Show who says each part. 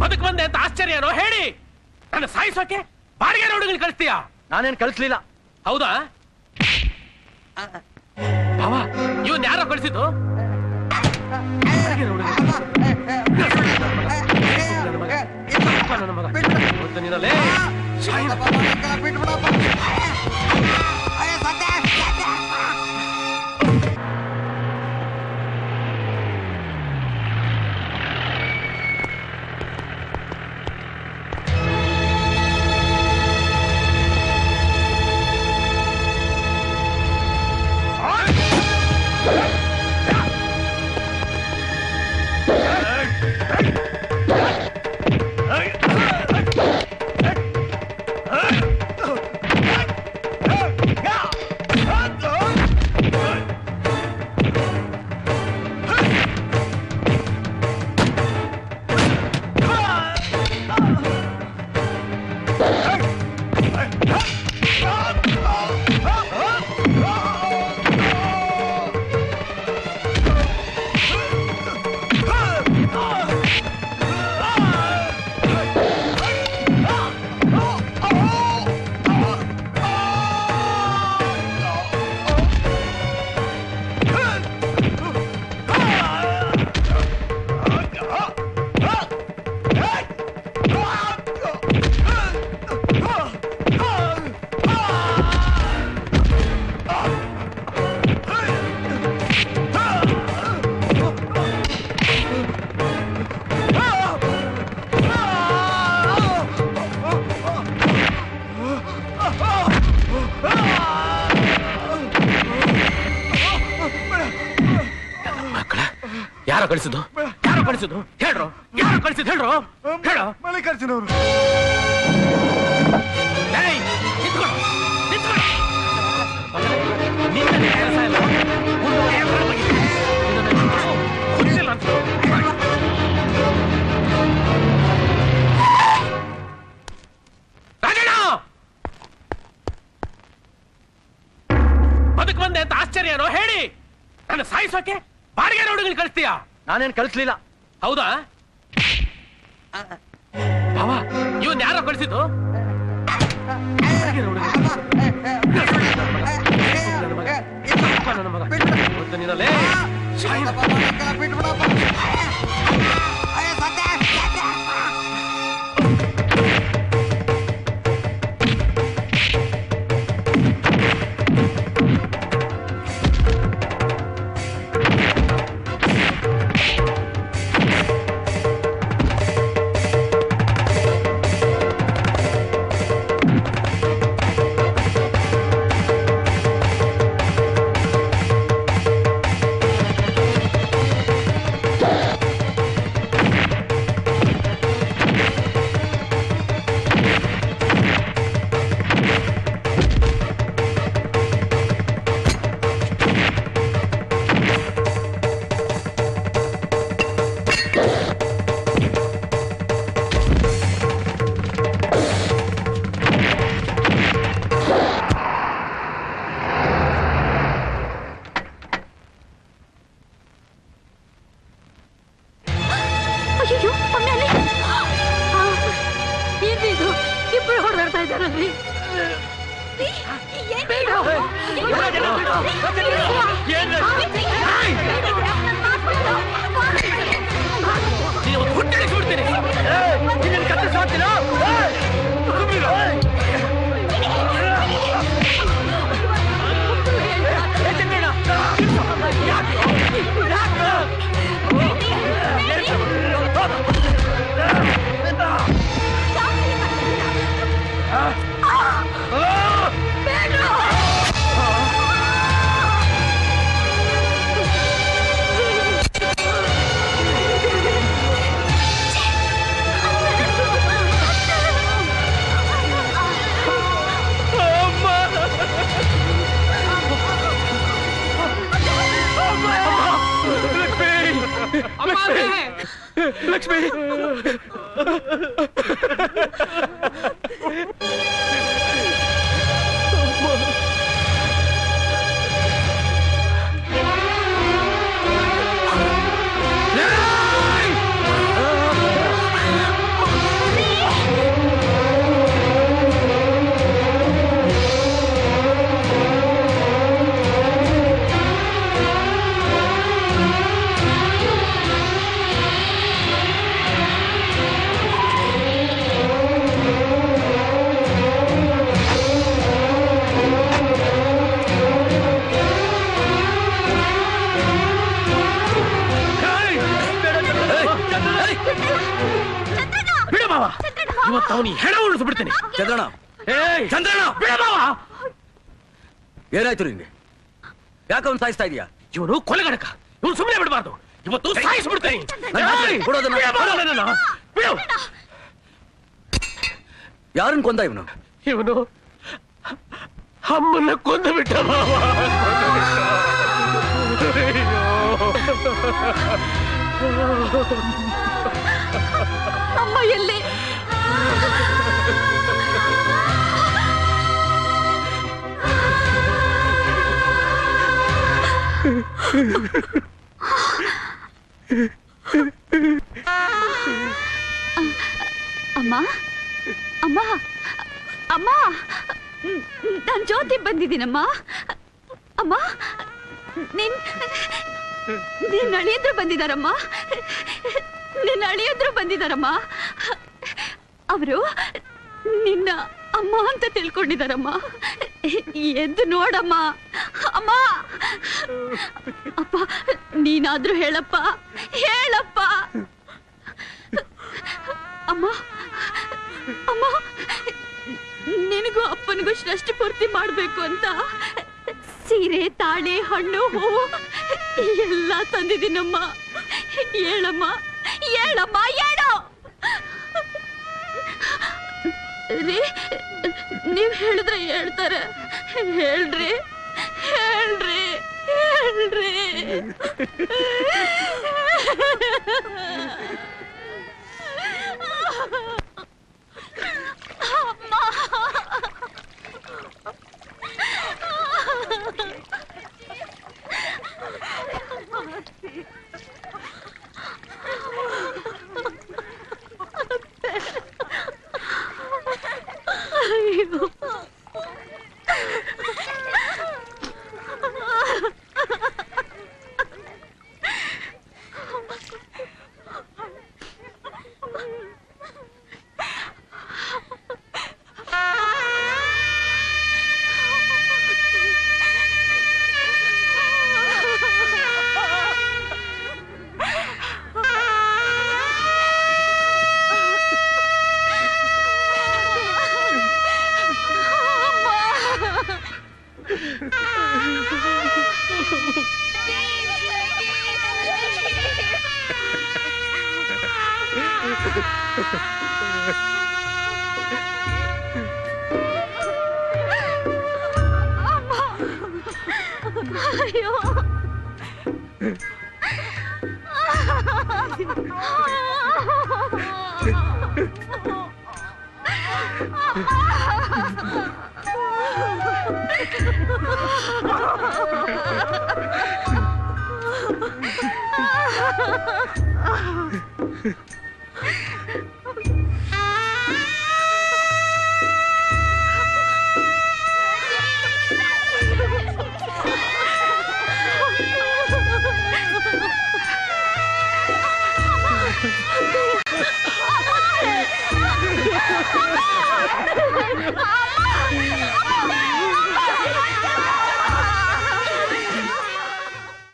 Speaker 1: ಬದುಕ್ ಬಂದೆ ಅಂತ ಆಶ್ಚರ್ಯನೋ ಹೇಳಿ ನನ್ನ ಸಾಯಿಸೋಕೆ ಬಾಡಿಗೆ ರೋಡ್ಗಳು ಕಳಿಸ್ತೀಯಾ
Speaker 2: ನಾನೇನ್ ಕಳಿಸ್ಲಿಲ್ಲ
Speaker 1: ಹೌದಾ ಭಾವ ಇವನ್ ಯಾರೋ ಕಳಿಸಿದ್ದು ಬಾಡಿಗೆ ರೋಡ್ಗಳು. ನನ್ನ ಮಗ. ಯಪ್ಪ ನನ್ನ ಮಗ. ಇವತ್ತು ನೀನಲ್ಲೇ ಸಾಯಿನ. ಮಕ್ಕಳ ಯಾರೋ ಕಳಿಸಿದ್ದು ಯಾರೋ ಕಳಿಸಿದ್ದು ಹೇಳ್ರು ಯಾರೋ ಕಳಿಸಿದ್ದು ಹೇಳ್ರು ಹೇಳು
Speaker 3: ಮಲ್ಲಿಕಾರ್ಜುನವರು
Speaker 1: ಏಯ್, ನಿಂತ್ಕೊಳ್ಳು, ನಿಂತ್ಕೊಳ್ಳು. ಮಗನೇ, ನಿನ್ನದೇ ಕೆಲಸ ಇಲ್ಲ. ಮುಂದೆ ಏನ್ ಮಾಡ್ಬೇಕು? ಇದನ್ನ ನಿಂತ್ಕೊಳ್ಳು. ಗೊತ್ತಿಲ್ಲ ಅಂತ. ರಾಜಣ್ಣ! ಬದುಕ್ ಬಂದೆ ಅಂತ ಆಶ್ಚರ್ಯನೋ ಹೇಳಿ ನನ್ನ ಸಾಯಿಸೋಕೆ ಬಾಡಿಗೆ ರೋಡ್ಗಳು ಕಳಿಸ್ತೀಯಾ
Speaker 2: ನಾನೇನ್ ಕಳಿಸ್ಲಿಲ್ಲ
Speaker 1: ಹೌದಾ ಭಾವ ಇವನ್ ಯಾರೋ ಕಳಿಸಿದ್ದು ಬಾಡಿಗೆ ರೋಡ್ಗಳು. ನನ್ನ ಮಗ. ಯಪ್ಪ ನನ್ನ ಮಗ. ಇವತ್ತು ನೀನಲ್ಲೇ ಸಾಯಿನ.
Speaker 4: ಅಯ್ಯೋ ಆಮೇಲೆ ಏನಿದು ಇಬ್ರು ಹೊಡೆದಾಡ್ತಾ ಇದ್ದಾರಲ್ರಿ
Speaker 1: ನೀವು ಹುಟ್ಟಳಿಸಿ ಬಿಡ್ತೀನಿ ಲಕ್ಷ್ಮಿ ಮಾವ ಇವತ್ತು ಅವನಿ ಹೆಣ ಉಳಿಸ್ಬಿಡ್ತೀನಿ
Speaker 2: ಚಂದ್ರಣ್ಣ
Speaker 1: ಏಯ್
Speaker 2: ಚಂದ್ರಣ್ಣ
Speaker 1: ಬಿಡ ಮಾವ
Speaker 2: ಏನಾಯ್ತು ನಿಂಗೆ ಯಾಕೆ ಅವ್ನು ಸಾಯಿಸ್ತಾ ಇದೀಯಾ
Speaker 1: ಇವನು ಕೊಲೆಗಡಕ ಇವನು ಸುಮ್ಮನೆ ಬಿಡಬಾರ್ದು ಇವತ್ತು ಸಾಯಿಸ್ಬಿಡ್ತೀನಿ
Speaker 2: ನನ್ನ ಮಾತ್ರ
Speaker 1: ಏಯ್!
Speaker 2: ಕೊಡೋದನ್ನ-
Speaker 1: ಬಿಡು ಮಾವ ನನ್ನನ್ನ. ಬಿಡು
Speaker 2: ಯಾರನ್ನ ಕೊಂದ ಇವನು
Speaker 1: ಇವನು ಅಮ್ಮನ್ನ ಕೊಂದು ಬಿಟ್ಟ ಮಾವ ಕೊಂದು ಬಿಟ್ಟ.
Speaker 4: ಅಮ್ಮ ಎಲ್ಲಿ ಅಮ್ಮ ಅಮ್ಮ ಅಮ್ಮ ನಾನು ಜ್ಯೋತಿ ಬಂದಿದ್ದೀನಮ್ಮ ಅಮ್ಮ ನಿನ್ ನಿನ್ನ ಅಳಿಯದ್ರು ಬಂದಿದಾರಮ್ಮ ನಿನ್ನ ಅಳಿಯದ್ರು ಬಂದಿದಾರಮ್ಮ ಅವರು ನಿನ್ನ ಅಮ್ಮ ಅಂತ ತಿಳ್ಕೊಂಡಿದಾರಮ್ಮ ಎದ್ದು ನೋಡಮ್ಮ ಅಮ್ಮ ಅಪ್ಪ ನೀನಾದ್ರೂ ಹೇಳಪ್ಪ ಹೇಳಪ್ಪ ಅಮ್ಮ ಅಮ್ಮ ನಿನಗೂ ಅಪ್ಪನಿಗೂ ಷಷ್ಠಿ ಪೂರ್ತಿ ಮಾಡ್ಬೇಕು ಅಂತ ಸೀರೆ ತಾಳೆ ಹಣ್ಣು ಹೂವು ಎಲ್ಲ ತಂದಿದ್ದೀನಮ್ಮ ಹೇಳಮ್ಮ ಹೇಳಮ್ಮ ಹೇಳು ರೀ ನೀವ್ ಹೇಳಿದ್ರೆ ಹೇಳ್ತಾರೆ ಹೇಳ್ರಿ ಹೇಳ್ರಿ ಹೇಳ್ರಿ ಅಯ್ಯೋ ಅಯ್ಯೋ